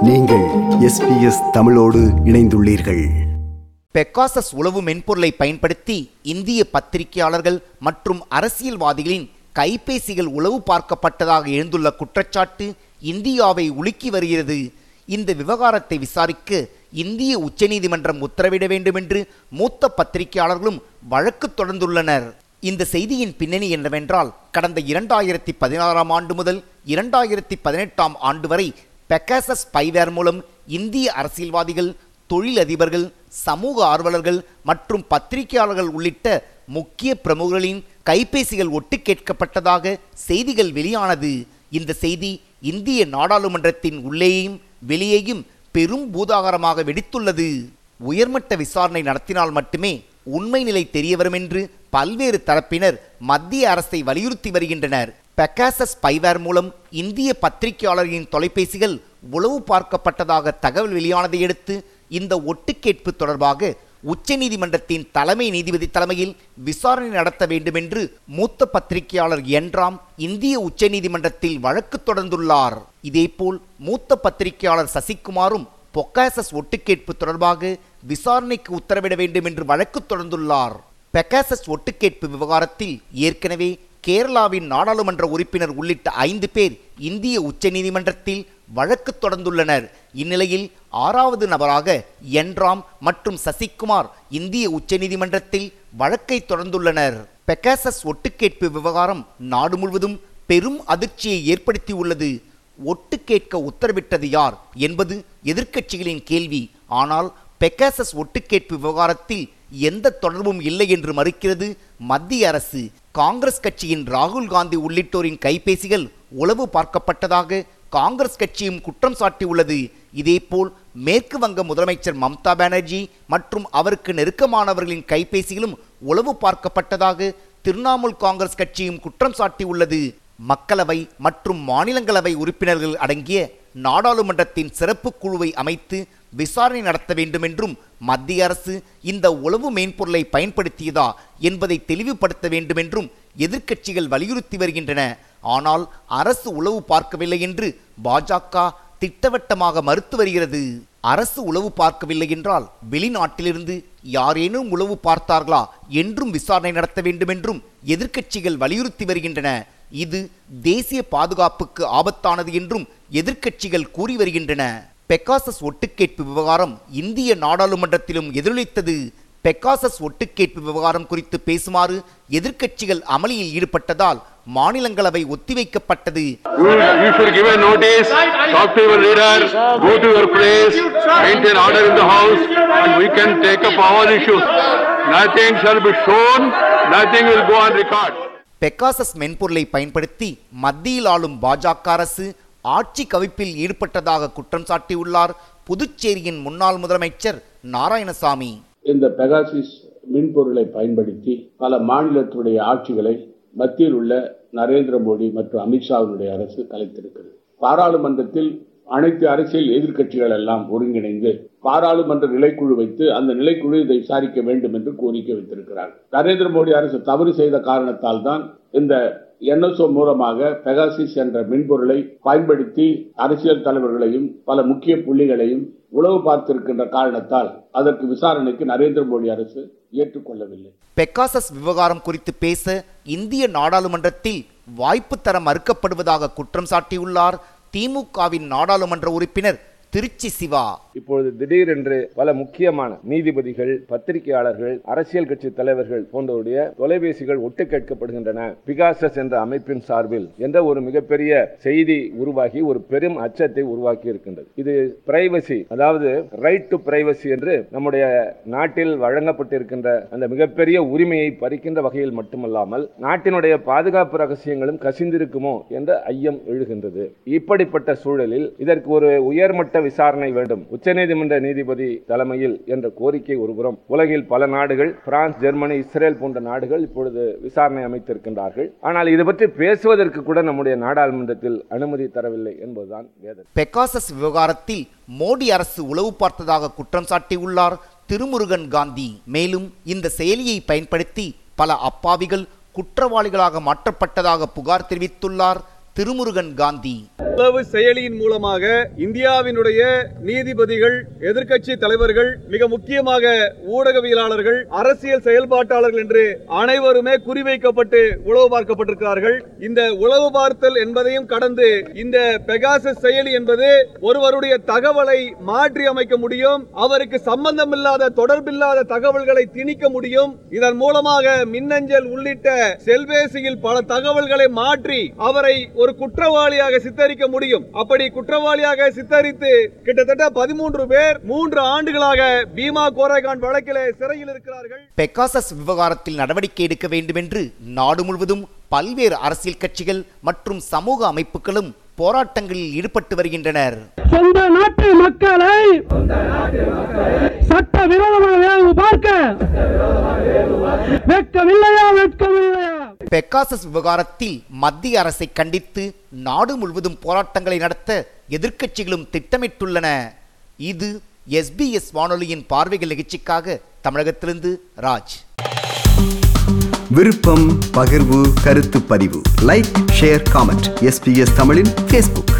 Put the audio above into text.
நீங்கள் எஸ்பிஎஸ் தமிழோடு இணைந்துள்ளீர்கள் பெக்காசஸ் உளவு மென்பொருளை பயன்படுத்தி இந்திய பத்திரிகையாளர்கள் மற்றும் அரசியல்வாதிகளின் கைபேசிகள் உளவு பார்க்கப்பட்டதாக எழுந்துள்ள குற்றச்சாட்டு இந்தியாவை உலுக்கி வருகிறது இந்த விவகாரத்தை விசாரிக்க இந்திய உச்சநீதிமன்றம் உத்தரவிட வேண்டும் என்று மூத்த பத்திரிகையாளர்களும் வழக்கு தொடர்ந்துள்ளனர் இந்த செய்தியின் பின்னணி என்னவென்றால் கடந்த இரண்டாயிரத்தி பதினாறாம் ஆண்டு முதல் இரண்டாயிரத்தி பதினெட்டாம் ஆண்டு வரை பெக்காசஸ் ஸ்பைவேர் மூலம் இந்திய அரசியல்வாதிகள் தொழிலதிபர்கள் சமூக ஆர்வலர்கள் மற்றும் பத்திரிகையாளர்கள் உள்ளிட்ட முக்கிய பிரமுகர்களின் கைபேசிகள் ஒட்டு கேட்கப்பட்டதாக செய்திகள் வெளியானது இந்த செய்தி இந்திய நாடாளுமன்றத்தின் உள்ளேயும் வெளியேயும் பெரும் பூதாகரமாக வெடித்துள்ளது உயர்மட்ட விசாரணை நடத்தினால் மட்டுமே உண்மை நிலை தெரியவரும் என்று பல்வேறு தரப்பினர் மத்திய அரசை வலியுறுத்தி வருகின்றனர் பெக்காசஸ் ஸ்பைவேர் மூலம் இந்திய பத்திரிகையாளர்களின் தொலைபேசிகள் உளவு பார்க்கப்பட்டதாக தகவல் வெளியானதை அடுத்து இந்த ஒட்டுக்கேட்பு தொடர்பாக உச்சநீதிமன்றத்தின் தலைமை நீதிபதி தலைமையில் விசாரணை நடத்த வேண்டும் என்று மூத்த பத்திரிகையாளர் என்றாம் இந்திய உச்சநீதிமன்றத்தில் வழக்கு தொடர்ந்துள்ளார் இதேபோல் மூத்த பத்திரிகையாளர் சசிகுமாரும் பொக்காசஸ் ஒட்டுக்கேட்பு தொடர்பாக விசாரணைக்கு உத்தரவிட வேண்டும் என்று வழக்கு தொடர்ந்துள்ளார் பெக்காசஸ் ஒட்டுக்கேட்பு விவகாரத்தில் ஏற்கனவே கேரளாவின் நாடாளுமன்ற உறுப்பினர் உள்ளிட்ட ஐந்து பேர் இந்திய உச்சநீதிமன்றத்தில் வழக்கு தொடர்ந்துள்ளனர் இந்நிலையில் ஆறாவது நபராக என்ராம் மற்றும் சசிகுமார் இந்திய உச்சநீதிமன்றத்தில் வழக்கை தொடர்ந்துள்ளனர் பெக்காசஸ் ஒட்டுக்கேட்பு விவகாரம் நாடு முழுவதும் பெரும் அதிர்ச்சியை ஏற்படுத்தியுள்ளது ஒட்டு கேட்க உத்தரவிட்டது யார் என்பது எதிர்க்கட்சிகளின் கேள்வி ஆனால் பெக்காசஸ் ஒட்டுக்கேட்பு விவகாரத்தில் எந்த தொடர்பும் இல்லை என்று மறுக்கிறது மத்திய அரசு காங்கிரஸ் கட்சியின் ராகுல் காந்தி உள்ளிட்டோரின் கைபேசிகள் உளவு பார்க்கப்பட்டதாக காங்கிரஸ் கட்சியும் குற்றம் சாட்டியுள்ளது இதேபோல் மேற்கு வங்க முதலமைச்சர் மம்தா பானர்ஜி மற்றும் அவருக்கு நெருக்கமானவர்களின் கைபேசிகளும் உளவு பார்க்கப்பட்டதாக திரிணாமுல் காங்கிரஸ் கட்சியும் குற்றம் சாட்டியுள்ளது மக்களவை மற்றும் மாநிலங்களவை உறுப்பினர்கள் அடங்கிய நாடாளுமன்றத்தின் சிறப்பு குழுவை அமைத்து விசாரணை நடத்த வேண்டும் என்றும் மத்திய அரசு இந்த உளவு மென்பொருளை பயன்படுத்தியதா என்பதை தெளிவுபடுத்த வேண்டும் என்றும் எதிர்க்கட்சிகள் வலியுறுத்தி வருகின்றன ஆனால் அரசு உளவு பார்க்கவில்லை என்று பாஜக திட்டவட்டமாக மறுத்து வருகிறது அரசு உளவு பார்க்கவில்லை என்றால் வெளிநாட்டிலிருந்து யாரேனும் உளவு பார்த்தார்களா என்றும் விசாரணை நடத்த வேண்டும் என்றும் எதிர்க்கட்சிகள் வலியுறுத்தி வருகின்றன இது தேசிய பாதுகாப்புக்கு ஆபத்தானது என்றும் எதிர்க்கட்சிகள் கூறி வருகின்றன பெக்காசஸ் ஒட்டுக்கேட்பு விவகாரம் இந்திய நாடாளுமன்றத்திலும் எதிரொலித்தது பெக்காசஸ் ஒட்டுக்கேட்பு விவகாரம் குறித்து பேசுமாறு எதிர்க்கட்சிகள் அமளியில் ஈடுபட்டதால் மாநிலங்களவை ஒத்திவைக்கப்பட்டது You, you should give a notice, talk to your leader, go to your place, maintain order in the house, and we can take up all issues. Nothing shall be shown, nothing will go on record. Pegasus மென்பொருளை பயன்படுத்தி மத்தியில் ஆளும் பாஜக அரசு ஆட்சி கவிப்பில் ஈடுபட்டதாக குற்றம் சாட்டியுள்ளார் புதுச்சேரியின் முன்னாள் முதலமைச்சர் நாராயணசாமி இந்த பெகாசிஸ் மின்பொருளை பயன்படுத்தி பல மாநிலத்துடைய ஆட்சிகளை மத்தியில் உள்ள நரேந்திர மோடி மற்றும் அமித்ஷாவினுடைய அரசு கலைத்திருக்கிறது பாராளுமன்றத்தில் அனைத்து அரசியல் எதிர்க்கட்சிகள் எல்லாம் ஒருங்கிணைந்து பாராளுமன்ற நிலைக்குழு வைத்து அந்த நிலைக்குழு இதை விசாரிக்க வேண்டும் என்று கோரிக்கை வைத்திருக்கிறார் நரேந்திர மோடி அரசு தவறு செய்த காரணத்தால் தான் இந்த என்எஸ்ஓ மூலமாக பெகாசிஸ் என்ற மென்பொருளை பயன்படுத்தி அரசியல் தலைவர்களையும் பல முக்கிய புள்ளிகளையும் உளவு பார்த்திருக்கின்ற காரணத்தால் அதற்கு விசாரணைக்கு நரேந்திர மோடி அரசு ஏற்றுக்கொள்ளவில்லை பெக்காசஸ் விவகாரம் குறித்து பேச இந்திய நாடாளுமன்றத்தில் வாய்ப்பு தர மறுக்கப்படுவதாக குற்றம் சாட்டியுள்ளார் திமுகவின் நாடாளுமன்ற உறுப்பினர் திருச்சி சிவா இப்பொழுது திடீரென்று பல முக்கியமான நீதிபதிகள் பத்திரிகையாளர்கள் அரசியல் கட்சி தலைவர்கள் போன்றவருடைய தொலைபேசிகள் ஒட்டு கேட்கப்படுகின்றன பிகாசஸ் என்ற அமைப்பின் சார்பில் என்ற ஒரு மிகப்பெரிய செய்தி உருவாகி ஒரு பெரும் அச்சத்தை உருவாக்கி இருக்கின்றது இது பிரைவசி அதாவது ரைட் டு பிரைவசி என்று நம்முடைய நாட்டில் வழங்கப்பட்டிருக்கின்ற அந்த மிகப்பெரிய உரிமையை பறிக்கின்ற வகையில் மட்டுமல்லாமல் நாட்டினுடைய பாதுகாப்பு ரகசியங்களும் கசிந்திருக்குமோ என்ற ஐயம் எழுகின்றது இப்படிப்பட்ட சூழலில் இதற்கு ஒரு உயர்மட்ட விசாரணை வேண்டும் உச்சநீதிமன்ற நீதிபதி தலைமையில் என்ற கோரிக்கை ஒருபுறம் உலகில் பல நாடுகள் பிரான்ஸ் ஜெர்மனி இஸ்ரேல் போன்ற நாடுகள் இப்பொழுது விசாரணை அமைத்திருக்கின்றார்கள் ஆனால் இது பற்றி பேசுவதற்கு கூட நம்முடைய நாடாளுமன்றத்தில் அனுமதி தரவில்லை என்பதுதான் வேதனை பெக்காசஸ் விவகாரத்தில் மோடி அரசு உளவு பார்த்ததாக குற்றம் சாட்டியுள்ளார் திருமுருகன் காந்தி மேலும் இந்த செயலியை பயன்படுத்தி பல அப்பாவிகள் குற்றவாளிகளாக மாற்றப்பட்டதாக புகார் தெரிவித்துள்ளார் திருமுருகன் காந்தி உளவு செயலியின் மூலமாக இந்தியாவினுடைய நீதிபதிகள் எதிர்க்கட்சி தலைவர்கள் மிக முக்கியமாக ஊடகவியலாளர்கள் அரசியல் செயல்பாட்டாளர்கள் என்று அனைவருமே குறிவைக்கப்பட்டு உளவு பார்க்கப்பட்டிருக்கிறார்கள் இந்த உளவு பார்த்தல் என்பதையும் கடந்து இந்த பெகாசஸ் செயலி என்பது ஒருவருடைய தகவலை மாற்றி அமைக்க முடியும் அவருக்கு சம்பந்தமில்லாத தொடர்பில்லாத தகவல்களை திணிக்க முடியும் இதன் மூலமாக மின்னஞ்சல் உள்ளிட்ட செல்பேசியில் பல தகவல்களை மாற்றி அவரை ஒரு குற்றவாளியாக சித்தரிக்க முடியும் அப்படி குற்றவாளியாக சித்தரித்து கிட்டத்தட்ட பதிமூன்று பேர் மூன்று ஆண்டுகளாக பீமா கோரேகான் வழக்கிலே சிறையில் இருக்கிறார்கள் பெக்காசஸ் விவகாரத்தில் நடவடிக்கை எடுக்க வேண்டும் என்று நாடு முழுவதும் பல்வேறு அரசியல் கட்சிகள் மற்றும் சமூக அமைப்புகளும் போராட்டங்களில் ஈடுபட்டு வருகின்றனர் சொந்த நாட்டு மக்களை சட்ட விரோதமாக வேவு பார்க்க வெட்கமில்லையா வெட்கமில்லையா பெக்காசஸ் விவகாரத்தில் மத்திய அரசை கண்டித்து நாடு முழுவதும் போராட்டங்களை நடத்த எதிர்க்கட்சிகளும் திட்டமிட்டுள்ளன இது எஸ்பிஎஸ் வானொலியின் பார்வைகள் நிகழ்ச்சிக்காக தமிழகத்திலிருந்து ராஜ் விருப்பம் பகிர்வு கருத்து பதிவு லைக் ஷேர் காமெண்ட் எஸ்பிஎஸ் தமிழின் ஃபேஸ்புக்